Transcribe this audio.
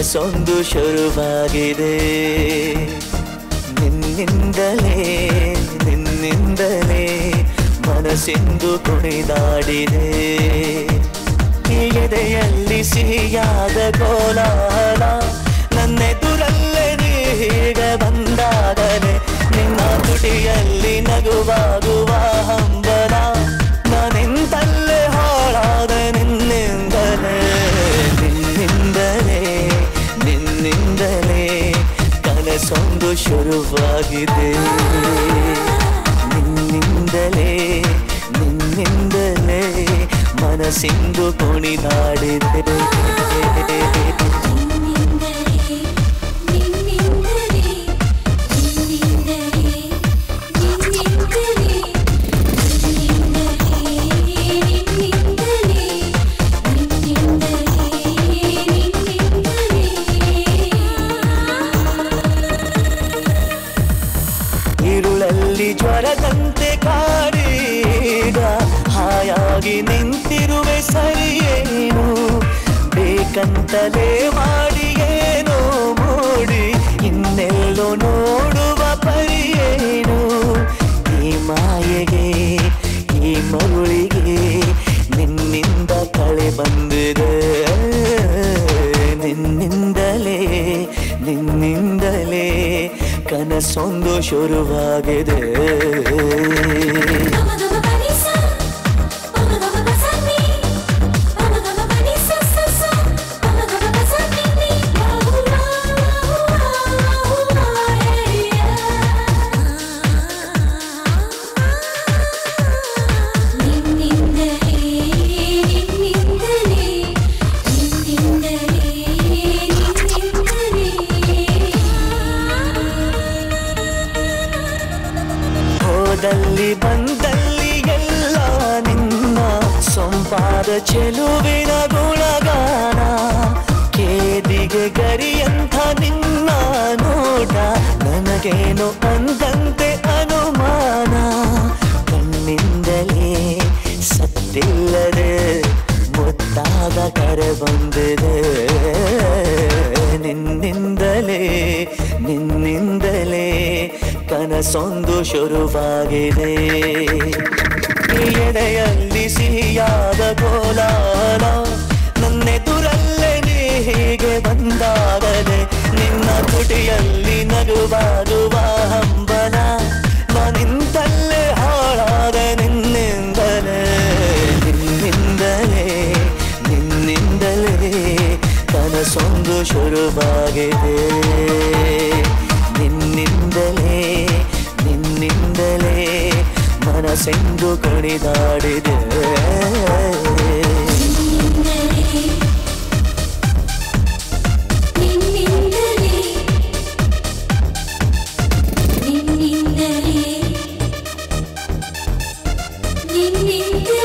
ಕನಸೊಂದು ಶುರುವಾಗಿದೆ ನಿನ್ನಿಂದಲೇ ನಿನ್ನಿಂದಲೇ ಮನಸ್ಸಿಂದು ಕುಣಿದಾಡಿದೆ ಈ ಎದೆಯಲ್ಲಿ ಸಿಹಿಯಾದ ಕೋಲಾಹಲ ನನ್ನೆದುರಲ್ಲೇ ನೀ ಹೀಗೆ ಬಂದಾಗಲೇ ನಿನ್ನ ತುಟಿಯಲ್ಲಿ ನಗುವಾಗುವ ಹಂಬಲ ನಾನಿಂತಲ್ಲೇ ಹಾಳಾದ ನಿನ್ನಿಂದಲೇ ನಿನ್ನಿಂದಲೇ ನಿನ್ನಿಂದಲೇ ಕನಸೊಂದು ಶುರುವಾಗಿದೆ ನಿನ್ನಿಂದಲೇ ನಿನ್ನಿಂದಲೇ ಮನಸ್ಸಿಂದು ಕುಣಿದಾಡಿದೆ ഇരുಳಲ್ಲಿ ಜ್ವರದಂತೆ ಕಾಡೀಗ ಹಾಯಾಗಿ ನಿಂತಿರುವೆ ಸರಿಯೇನು ಬೇಕಂತಲೇ ಮಾಡಿ ಏನೋ ಮೂಡಿ ಇನ್ನೆಲ್ಲೋ ನೋಡುವ ಪರಿಯೇನು ಈ ಮಾಯೆಗೆ ಈ ಮರುಳಿಗೆ ನಿನ್ನಿಂದ ಕಳೆ ಬಂದಿದೆ ನಿನ್ನಿಂದಲೇ ನಿನ್ನಿಂದಲೇ ಕನಸೊಂದು ಶುರುವಾಗಿದೆ ಹೋದಲ್ಲಿ ಬಂದಲ್ಲಿ ಎಲ್ಲ ನಿನ್ನ ಸೊಂಪಾದ ಚೆಲುವಿನ ಗುಣಗಾನ ಕೇದಿಗೆ ಗರಿಯಂಥ ನಿನ್ನ ನೋಟ ನನಗೇನು ಅಂದಂತೆ ಅನುಮಾನ ಕಣ್ಣಿಂದಲೇ ಸತ್ತಿಲ್ಲದೆ ಮುತ್ತಾದ ಕರೆ ಬಂದಿದೆ ನಿನ್ನಿಂದಲೇ ನಿನ್ನಿಂದಲೇ ಕನಸೊಂದು ಶುರುವಾಗಿದೆ ಈ ಎದೆಯಲ್ಲಿ ಸಿಹಿಯಾದ ಕೋಲಾಲ ನನ್ನೆದುರಲ್ಲೇ ನೀ ಹೀಗೆ ಬಂದಾಗಲೇ ನಿನ್ನ ತುಟಿಯಲ್ಲಿ ನಗುವಾಗುವ ಹಂಬಲ ನಾನಿಂತಲ್ಲೇ ಹಾಳಾದ ನಿನ್ನಿಂದಲೇ ನಿನ್ನಿಂದಲೇ ನಿನ್ನಿಂದಲೇ ಕನಸೊಂದು ಶುರುವಾಗಿದೆ ನಿನ್ನಿಂದಲೇ ನಿನ್ನಿಂದಲೇ ಮನಸ್ಸೆಂದು ಕುಣಿದಾಡಿದೆ ನಿನ್ನಿಂದಲೇ